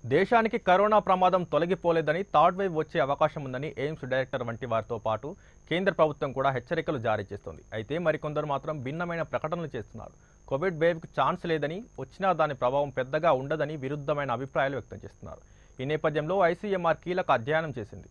దేశానికి కరోనా ప్రమాదం తొలగిపోలేదని third wave వచ్చే అవకాశం ఉందని ఎయిమ్స్ డైరెక్టర్ వంటి వారితో పాటు కేంద్ర ప్రభుత్వం కూడా హెచ్చరికలు జారీ చేస్తోంది అయితే మరికొందరు మాత్రం భిన్నమైన ప్రకటనలు చేస్తున్నారు కోవిడ్ వేవ్కు ఛాన్స్ లేదని వచ్చినా దాని ప్రభావం పెద్దగా ఉండదని విరుద్ధమైన అభిప్రాయాలు వ్యక్తం చేస్తున్నారు ఈ నేపథ్యంలో ఐసీఎంఆర్ కీలక అధ్యయనం చేసింది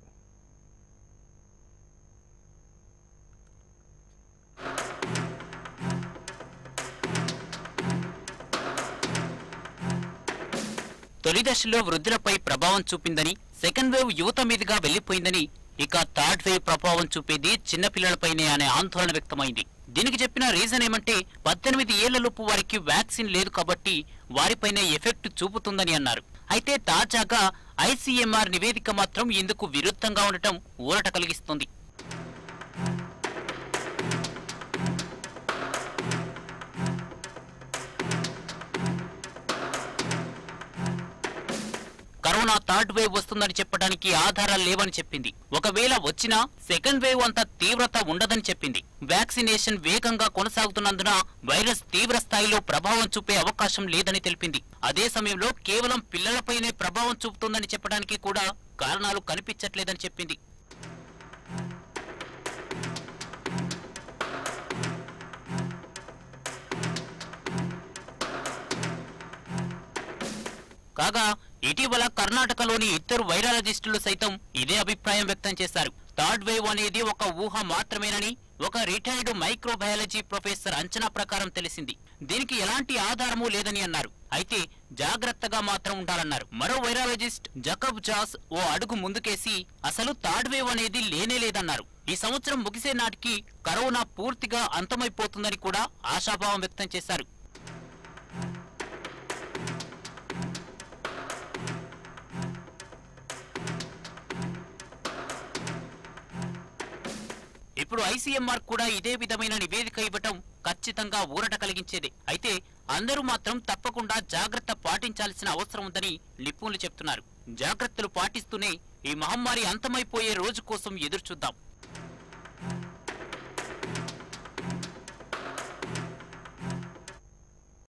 తొలి దశలో వృద్ధులపై ప్రభావం చూపిందని సెకండ్ వేవ్ యువత మీదుగా వెళ్లిపోయిందని ఇక థర్డ్ వేవ్ ప్రభావం చూపేది చిన్నపిల్లలపైనే అనే ఆందోళన వ్యక్తమైంది దీనికి చెప్పిన రీజన్ ఏమంటే పద్దెనిమిది ఏళ్లలోపు వారికి వ్యాక్సిన్ లేదు కాబట్టి వారిపైనే ఎఫెక్ట్ చూపుతుందని అన్నారు అయితే తాజాగా ఐసీఎంఆర్ నివేదిక మాత్రం ఇందుకు విరుద్ధంగా ఉండటం ఊరట కలిగిస్తుంది కరోనా థర్డ్ వేవ్ వస్తుందని చెప్పడానికి ఆధారాలు లేవని చెప్పింది ఒకవేళ వచ్చినా సెకండ్ వేవ్ అంత తీవ్రత ఉండదని చెప్పింది వ్యాక్సినేషన్ వేగంగా కొనసాగుతున్నందున వైరస్ తీవ్ర స్థాయిలో ప్రభావం చూపే అవకాశం లేదని తెలిపింది అదే సమయంలో కేవలం పిల్లలపైనే ప్రభావం చూపుతుందని చెప్పడానికి కూడా కారణాలు కనిపించట్లేదని చెప్పింది కాగా ఇటీవల కర్ణాటకలోని ఇద్దరు వైరాలజిస్టులు సైతం ఇదే అభిప్రాయం వ్యక్తం చేశారు థర్డ్ వేవ్ అనేది ఒక ఊహ మాత్రమేనని ఒక రిటైర్డ్ మైక్రోబయాలజీ ప్రొఫెసర్ అంచనా ప్రకారం తెలిసింది దీనికి ఎలాంటి ఆధారము లేదని అన్నారు అయితే జాగ్రత్తగా మాత్రం ఉండాలన్నారు మరో వైరాలజిస్ట్ జకబ్ జాస్ ఓ అడుగు ముందుకేసి అసలు థర్డ్ వేవ్ అనేది లేనే లేదన్నారు ఈ సంవత్సరం ముగిసే నాటికి కరోనా పూర్తిగా అంతమైపోతుందని కూడా ఆశాభావం వ్యక్తం చేశారు ఇప్పుడు ఐసీఎంఆర్ కూడా ఇదే విధమైన నివేదిక ఇవ్వటం ఖచ్చితంగా ఊరట కలిగించేదే అయితే అందరూ మాత్రం తప్పకుండా జాగ్రత్త పాటించాల్సిన అవసరం ఉందని నిపుణులు చెప్తున్నారు జాగ్రత్తలు పాటిస్తూనే ఈ మహమ్మారి అంతమైపోయే రోజు కోసం ఎదురుచూద్దాం